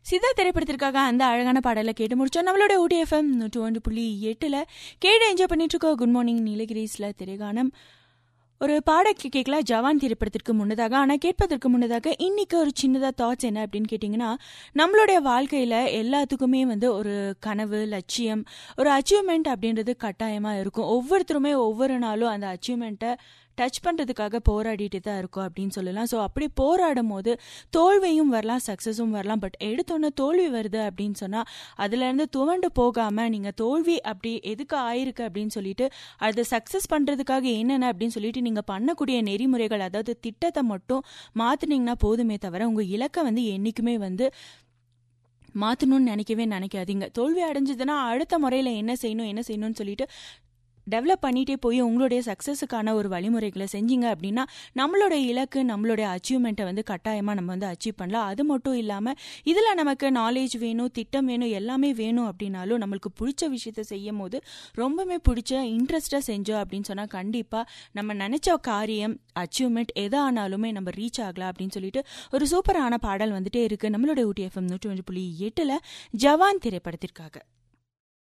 சிதா திரைப்படத்திற்காக அந்த அழகான பாடலை கேட்டு முடிச்சோம் நம்மளோட ஊட்டி எஃப்எம் நூற்றி ஒன்று புள்ளி எட்டில் கேட்டு என்ஜாய் பண்ணிட்டு இருக்கோம் குட் மார்னிங் நீலகிரிஸில் திரைகானம் ஒரு பாடல் கேட்கலாம் ஜவான் திரைப்படத்திற்கு முன்னதாக ஆனால் கேட்பதற்கு முன்னதாக இன்னைக்கு ஒரு சின்னதாக தாட்ஸ் என்ன அப்படின்னு கேட்டிங்கன்னா நம்மளுடைய வாழ்க்கையில் எல்லாத்துக்குமே வந்து ஒரு கனவு லட்சியம் ஒரு அச்சீவ்மெண்ட் அப்படின்றது கட்டாயமாக இருக்கும் ஒவ்வொருத்தருமே ஒவ்வொரு நாளும் அந்த அச்சீவ்மெண்ட்டை டச் பண்ணுறதுக்காக போராடிட்டு தான் இருக்கும் அப்படின்னு சொல்லலாம் ஸோ அப்படி போராடும் போது தோல்வியும் வரலாம் சக்ஸஸும் வரலாம் பட் எடுத்தோன்னே தோல்வி வருது அப்படின்னு சொன்னால் அதுலேருந்து துவண்டு போகாமல் நீங்கள் தோல்வி அப்படி எதுக்கு ஆயிருக்கு அப்படின்னு சொல்லிட்டு அதை சக்ஸஸ் பண்ணுறதுக்காக என்னென்ன அப்படின்னு சொல்லிட்டு நீங்கள் பண்ணக்கூடிய நெறிமுறைகள் அதாவது திட்டத்தை மட்டும் மாற்றினீங்கன்னா போதுமே தவிர உங்கள் இலக்கை வந்து என்றைக்குமே வந்து மாற்றணும்னு நினைக்கவே நினைக்காதீங்க தோல்வி அடைஞ்சதுன்னா அடுத்த முறையில் என்ன செய்யணும் என்ன செய்யணும்னு சொல்லிட்டு டெவலப் பண்ணிகிட்டே போய் உங்களுடைய சக்ஸஸுக்கான ஒரு வழிமுறைகளை செஞ்சீங்க அப்படின்னா நம்மளுடைய இலக்கு நம்மளுடைய அச்சீவ்மெண்ட்டை வந்து கட்டாயமாக நம்ம வந்து அச்சீவ் பண்ணலாம் அது மட்டும் இல்லாமல் இதில் நமக்கு நாலேஜ் வேணும் திட்டம் வேணும் எல்லாமே வேணும் அப்படின்னாலும் நம்மளுக்கு பிடிச்ச விஷயத்த செய்யும் போது ரொம்பவே பிடிச்ச இன்ட்ரெஸ்டாக செஞ்சோம் அப்படின்னு சொன்னால் கண்டிப்பாக நம்ம நினச்ச காரியம் அச்சீவ்மெண்ட் எதா ஆனாலுமே நம்ம ரீச் ஆகலாம் அப்படின்னு சொல்லிட்டு ஒரு சூப்பரான பாடல் வந்துட்டே இருக்குது நம்மளுடைய ஊட்டி எஃப்எம் நூற்றி ஒன்று புள்ளி எட்டில் ஜவான் திரைப்படத்திற்காக